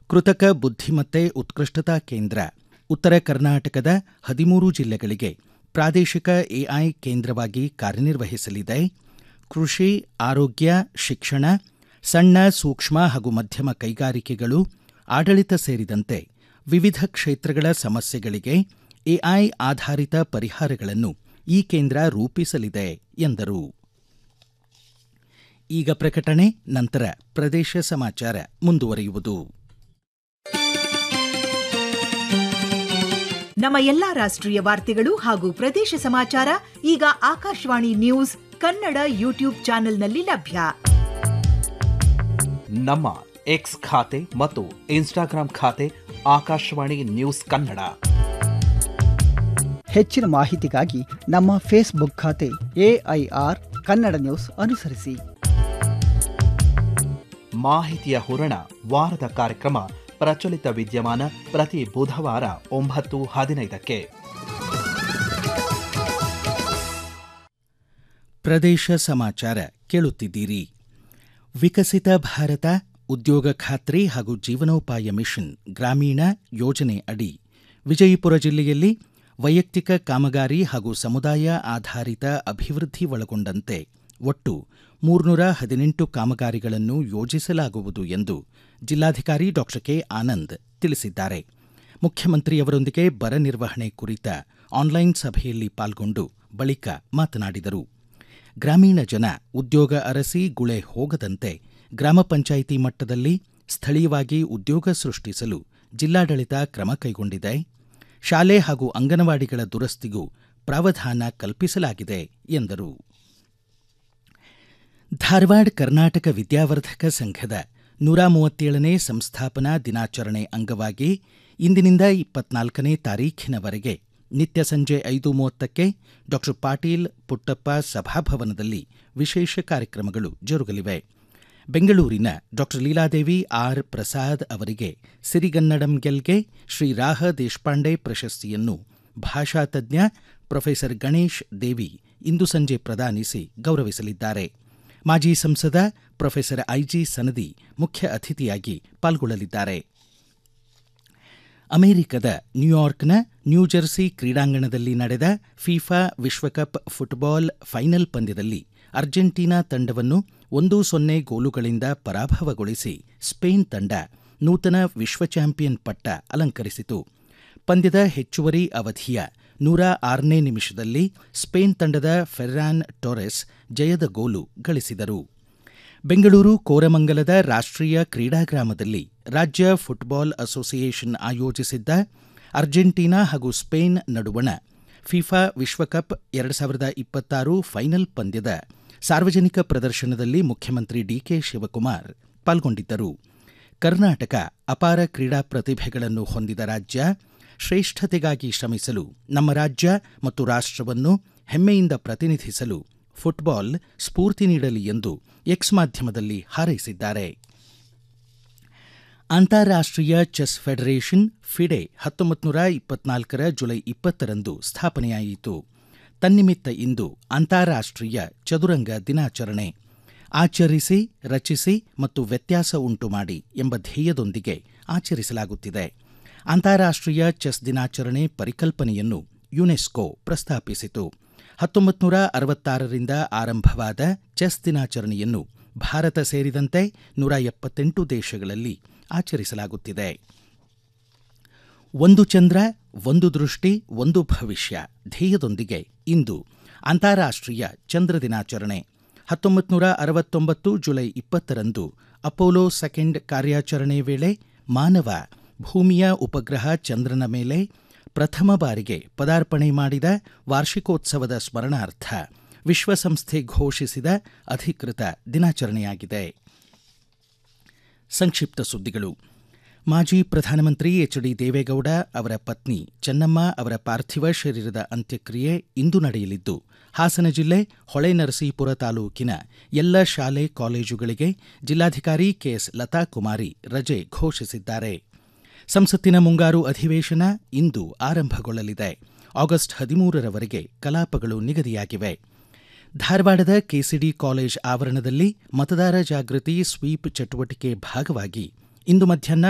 ಕೃತಕ ಬುದ್ಧಿಮತ್ತೆ ಉತ್ಕೃಷ್ಟತಾ ಕೇಂದ್ರ ಉತ್ತರ ಕರ್ನಾಟಕದ ಹದಿಮೂರು ಜಿಲ್ಲೆಗಳಿಗೆ ಪ್ರಾದೇಶಿಕ ಎಐ ಕೇಂದ್ರವಾಗಿ ಕಾರ್ಯನಿರ್ವಹಿಸಲಿದೆ ಕೃಷಿ ಆರೋಗ್ಯ ಶಿಕ್ಷಣ ಸಣ್ಣ ಸೂಕ್ಷ್ಮ ಹಾಗೂ ಮಧ್ಯಮ ಕೈಗಾರಿಕೆಗಳು ಆಡಳಿತ ಸೇರಿದಂತೆ ವಿವಿಧ ಕ್ಷೇತ್ರಗಳ ಸಮಸ್ಯೆಗಳಿಗೆ ಎಐ ಆಧಾರಿತ ಪರಿಹಾರಗಳನ್ನು ಈ ಕೇಂದ್ರ ರೂಪಿಸಲಿದೆ ಎಂದರು ಈಗ ಪ್ರಕಟಣೆ ನಂತರ ಪ್ರದೇಶ ಸಮಾಚಾರ ಮುಂದುವರಿಯುವುದು ನಮ್ಮ ಎಲ್ಲಾ ರಾಷ್ಟ್ರೀಯ ವಾರ್ತೆಗಳು ಹಾಗೂ ಪ್ರದೇಶ ಸಮಾಚಾರ ಈಗ ಆಕಾಶವಾಣಿ ನ್ಯೂಸ್ ಕನ್ನಡ ಯೂಟ್ಯೂಬ್ ಚಾನೆಲ್ನಲ್ಲಿ ಲಭ್ಯ ನಮ್ಮ ಎಕ್ಸ್ ಖಾತೆ ಮತ್ತು ಇನ್ಸ್ಟಾಗ್ರಾಂ ಖಾತೆ ಆಕಾಶವಾಣಿ ನ್ಯೂಸ್ ಕನ್ನಡ ಹೆಚ್ಚಿನ ಮಾಹಿತಿಗಾಗಿ ನಮ್ಮ ಫೇಸ್ಬುಕ್ ಖಾತೆ ಎಐಆರ್ ಕನ್ನಡ ನ್ಯೂಸ್ ಅನುಸರಿಸಿ ಮಾಹಿತಿಯ ಹೂರಣ ವಾರದ ಕಾರ್ಯಕ್ರಮ ಪ್ರಚಲಿತ ವಿದ್ಯಮಾನ ಪ್ರತಿ ಬುಧವಾರ ಒಂಬತ್ತು ಹದಿನೈದಕ್ಕೆ ಪ್ರದೇಶ ಸಮಾಚಾರ ಕೇಳುತ್ತಿದ್ದೀರಿ ವಿಕಸಿತ ಭಾರತ ಉದ್ಯೋಗ ಖಾತ್ರಿ ಹಾಗೂ ಜೀವನೋಪಾಯ ಮಿಷನ್ ಗ್ರಾಮೀಣ ಯೋಜನೆ ಅಡಿ ವಿಜಯಪುರ ಜಿಲ್ಲೆಯಲ್ಲಿ ವೈಯಕ್ತಿಕ ಕಾಮಗಾರಿ ಹಾಗೂ ಸಮುದಾಯ ಆಧಾರಿತ ಅಭಿವೃದ್ಧಿ ಒಳಗೊಂಡಂತೆ ಒಟ್ಟು ಮೂರ್ನೂರ ಹದಿನೆಂಟು ಕಾಮಗಾರಿಗಳನ್ನು ಯೋಜಿಸಲಾಗುವುದು ಎಂದು ಜಿಲ್ಲಾಧಿಕಾರಿ ಡಾಕ್ಟರ್ ಕೆ ಆನಂದ್ ತಿಳಿಸಿದ್ದಾರೆ ಮುಖ್ಯಮಂತ್ರಿಯವರೊಂದಿಗೆ ಬರ ನಿರ್ವಹಣೆ ಕುರಿತ ಆನ್ಲೈನ್ ಸಭೆಯಲ್ಲಿ ಪಾಲ್ಗೊಂಡು ಬಳಿಕ ಮಾತನಾಡಿದರು ಗ್ರಾಮೀಣ ಜನ ಉದ್ಯೋಗ ಅರಸಿ ಗುಳೆ ಹೋಗದಂತೆ ಗ್ರಾಮ ಪಂಚಾಯಿತಿ ಮಟ್ಟದಲ್ಲಿ ಸ್ಥಳೀಯವಾಗಿ ಉದ್ಯೋಗ ಸೃಷ್ಟಿಸಲು ಜಿಲ್ಲಾಡಳಿತ ಕ್ರಮ ಕೈಗೊಂಡಿದೆ ಶಾಲೆ ಹಾಗೂ ಅಂಗನವಾಡಿಗಳ ದುರಸ್ತಿಗೂ ಪ್ರಾವಧಾನ ಕಲ್ಪಿಸಲಾಗಿದೆ ಎಂದರು ಧಾರವಾಡ ಕರ್ನಾಟಕ ವಿದ್ಯಾವರ್ಧಕ ಸಂಘದ ನೂರ ಮೂವತ್ತೇಳನೇ ಸಂಸ್ಥಾಪನಾ ದಿನಾಚರಣೆ ಅಂಗವಾಗಿ ಇಂದಿನಿಂದ ಇಪ್ಪತ್ನಾಲ್ಕನೇ ತಾರೀಖಿನವರೆಗೆ ನಿತ್ಯ ಸಂಜೆ ಐದು ಮೂವತ್ತಕ್ಕೆ ಡಾಕ್ಟರ್ ಪಾಟೀಲ್ ಪುಟ್ಟಪ್ಪ ಸಭಾಭವನದಲ್ಲಿ ವಿಶೇಷ ಕಾರ್ಯಕ್ರಮಗಳು ಜರುಗಲಿವೆ ಬೆಂಗಳೂರಿನ ಡಾಕ್ಟರ್ ಲೀಲಾದೇವಿ ಆರ್ ಪ್ರಸಾದ್ ಅವರಿಗೆ ಸಿರಿಗನ್ನಡಂ ಗೆಲ್ಗೆ ಶ್ರೀ ರಾಹ ದೇಶಪಾಂಡೆ ಪ್ರಶಸ್ತಿಯನ್ನು ಭಾಷಾ ತಜ್ಞ ಪ್ರೊಫೆಸರ್ ಗಣೇಶ್ ದೇವಿ ಇಂದು ಸಂಜೆ ಪ್ರದಾನಿಸಿ ಗೌರವಿಸಲಿದ್ದಾರೆ ಮಾಜಿ ಸಂಸದ ಪ್ರೊಫೆಸರ್ ಐಜಿ ಸನದಿ ಮುಖ್ಯ ಅತಿಥಿಯಾಗಿ ಪಾಲ್ಗೊಳ್ಳಲಿದ್ದಾರೆ ಅಮೆರಿಕದ ನ್ಯೂಯಾರ್ಕ್ನ ನ್ಯೂಜೆರ್ಸಿ ಕ್ರೀಡಾಂಗಣದಲ್ಲಿ ನಡೆದ ಫಿಫಾ ವಿಶ್ವಕಪ್ ಫುಟ್ಬಾಲ್ ಫೈನಲ್ ಪಂದ್ಯದಲ್ಲಿ ಅರ್ಜೆಂಟೀನಾ ತಂಡವನ್ನು ಒಂದು ಸೊನ್ನೆ ಗೋಲುಗಳಿಂದ ಪರಾಭವಗೊಳಿಸಿ ಸ್ಪೇನ್ ತಂಡ ನೂತನ ವಿಶ್ವ ಚಾಂಪಿಯನ್ ಪಟ್ಟ ಅಲಂಕರಿಸಿತು ಪಂದ್ಯದ ಹೆಚ್ಚುವರಿ ಅವಧಿಯ ನೂರ ಆರನೇ ನಿಮಿಷದಲ್ಲಿ ಸ್ಪೇನ್ ತಂಡದ ಫೆರ್ರಾನ್ ಟೊರೆಸ್ ಜಯದ ಗೋಲು ಗಳಿಸಿದರು ಬೆಂಗಳೂರು ಕೋರಮಂಗಲದ ರಾಷ್ಟ್ರೀಯ ಕ್ರೀಡಾಗ್ರಾಮದಲ್ಲಿ ರಾಜ್ಯ ಫುಟ್ಬಾಲ್ ಅಸೋಸಿಯೇಷನ್ ಆಯೋಜಿಸಿದ್ದ ಅರ್ಜೆಂಟೀನಾ ಹಾಗೂ ಸ್ಪೇನ್ ನಡುವಣ ಫಿಫಾ ವಿಶ್ವಕಪ್ ಎರಡು ಸಾವಿರದ ಇಪ್ಪತ್ತಾರು ಫೈನಲ್ ಪಂದ್ಯದ ಸಾರ್ವಜನಿಕ ಪ್ರದರ್ಶನದಲ್ಲಿ ಮುಖ್ಯಮಂತ್ರಿ ಡಿಕೆ ಶಿವಕುಮಾರ್ ಪಾಲ್ಗೊಂಡಿದ್ದರು ಕರ್ನಾಟಕ ಅಪಾರ ಕ್ರೀಡಾ ಪ್ರತಿಭೆಗಳನ್ನು ಹೊಂದಿದ ರಾಜ್ಯ ಶ್ರೇಷ್ಠತೆಗಾಗಿ ಶ್ರಮಿಸಲು ನಮ್ಮ ರಾಜ್ಯ ಮತ್ತು ರಾಷ್ಟ್ರವನ್ನು ಹೆಮ್ಮೆಯಿಂದ ಪ್ರತಿನಿಧಿಸಲು ಫುಟ್ಬಾಲ್ ಸ್ಫೂರ್ತಿ ನೀಡಲಿ ಎಂದು ಎಕ್ಸ್ ಮಾಧ್ಯಮದಲ್ಲಿ ಹಾರೈಸಿದ್ದಾರೆ ಅಂತಾರಾಷ್ಟ್ರೀಯ ಚೆಸ್ ಫೆಡರೇಷನ್ ಫಿಡೆ ಹತ್ತೊಂಬತ್ತು ನೂರ ಇಪ್ಪತ್ನಾಲ್ಕರ ಜುಲೈ ಇಪ್ಪತ್ತರಂದು ಸ್ಥಾಪನೆಯಾಯಿತು ತನ್ನಿಮಿತ್ತ ಇಂದು ಅಂತಾರಾಷ್ಟ್ರೀಯ ಚದುರಂಗ ದಿನಾಚರಣೆ ಆಚರಿಸಿ ರಚಿಸಿ ಮತ್ತು ವ್ಯತ್ಯಾಸ ಉಂಟು ಮಾಡಿ ಎಂಬ ಧ್ಯೇಯದೊಂದಿಗೆ ಆಚರಿಸಲಾಗುತ್ತಿದೆ ಅಂತಾರಾಷ್ಟ್ರೀಯ ಚೆಸ್ ದಿನಾಚರಣೆ ಪರಿಕಲ್ಪನೆಯನ್ನು ಯುನೆಸ್ಕೋ ಪ್ರಸ್ತಾಪಿಸಿತು ಹತ್ತೊಂಬತ್ತು ನೂರ ಅರವತ್ತಾರರಿಂದ ಆರಂಭವಾದ ಚೆಸ್ ದಿನಾಚರಣೆಯನ್ನು ಭಾರತ ಸೇರಿದಂತೆ ನೂರ ಎಪ್ಪತ್ತೆಂಟು ದೇಶಗಳಲ್ಲಿ ಆಚರಿಸಲಾಗುತ್ತಿದೆ ಒಂದು ಚಂದ್ರ ಒಂದು ದೃಷ್ಟಿ ಒಂದು ಭವಿಷ್ಯ ಧ್ಯೇಯದೊಂದಿಗೆ ಇಂದು ಅಂತಾರಾಷ್ಟ್ರೀಯ ಚಂದ್ರ ದಿನಾಚರಣೆ ಹತ್ತೊಂಬತ್ತು ನೂರ ಅರವತ್ತೊಂಬತ್ತು ಜುಲೈ ಇಪ್ಪತ್ತರಂದು ಅಪೋಲೋ ಸೆಕೆಂಡ್ ಕಾರ್ಯಾಚರಣೆ ವೇಳೆ ಮಾನವ ಭೂಮಿಯ ಉಪಗ್ರಹ ಚಂದ್ರನ ಮೇಲೆ ಪ್ರಥಮ ಬಾರಿಗೆ ಪದಾರ್ಪಣೆ ಮಾಡಿದ ವಾರ್ಷಿಕೋತ್ಸವದ ಸ್ಮರಣಾರ್ಥ ವಿಶ್ವಸಂಸ್ಥೆ ಘೋಷಿಸಿದ ಅಧಿಕೃತ ದಿನಾಚರಣೆಯಾಗಿದೆ ಸಂಕ್ಷಿಪ್ತ ಸುದ್ದಿಗಳು ಮಾಜಿ ಪ್ರಧಾನಮಂತ್ರಿ ಎಚ್ ಡಿ ದೇವೇಗೌಡ ಅವರ ಪತ್ನಿ ಚೆನ್ನಮ್ಮ ಅವರ ಪಾರ್ಥಿವ ಶರೀರದ ಅಂತ್ಯಕ್ರಿಯೆ ಇಂದು ನಡೆಯಲಿದ್ದು ಹಾಸನ ಜಿಲ್ಲೆ ಹೊಳೆನರಸೀಪುರ ತಾಲೂಕಿನ ಎಲ್ಲ ಶಾಲೆ ಕಾಲೇಜುಗಳಿಗೆ ಜಿಲ್ಲಾಧಿಕಾರಿ ಕೆಎಸ್ ಲತಾ ಕುಮಾರಿ ರಜೆ ಘೋಷಿಸಿದ್ದಾರೆ ಸಂಸತ್ತಿನ ಮುಂಗಾರು ಅಧಿವೇಶನ ಇಂದು ಆರಂಭಗೊಳ್ಳಲಿದೆ ಆಗಸ್ಟ್ ಹದಿಮೂರರವರೆಗೆ ಕಲಾಪಗಳು ನಿಗದಿಯಾಗಿವೆ ಧಾರವಾಡದ ಕೆಸಿಡಿ ಕಾಲೇಜ್ ಆವರಣದಲ್ಲಿ ಮತದಾರ ಜಾಗೃತಿ ಸ್ವೀಪ್ ಚಟುವಟಿಕೆ ಭಾಗವಾಗಿ ಇಂದು ಮಧ್ಯಾಹ್ನ